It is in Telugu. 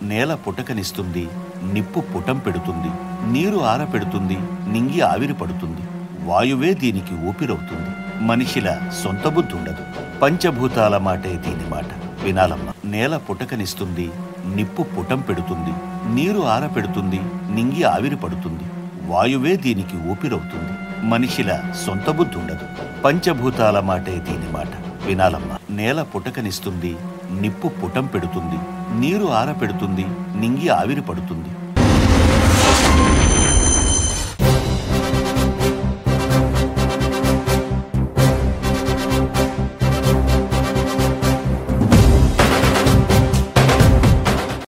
నేల పుటకనిస్తుంది నిప్పు పుటం పెడుతుంది నీరు ఆరపెడుతుంది నింగి ఆవిరి పడుతుంది వాయువే దీనికి ఊపిరవుతుంది మనిషిల సొంత బుద్ధి ఉండదు పంచభూతాల మాటే దీని మాట వినాలమ్మ నేల పుటకనిస్తుంది నిప్పు పుటం పెడుతుంది నీరు ఆరపెడుతుంది నింగి ఆవిరి పడుతుంది వాయువే దీనికి ఊపిరవుతుంది మనిషిల సొంత బుద్ధి ఉండదు పంచభూతాల మాటే దీని మాట వినాలమ్మ నేల పుటకనిస్తుంది నిప్పు పుటం పెడుతుంది నీరు ఆరపెడుతుంది నింగి ఆవిరి పడుతుంది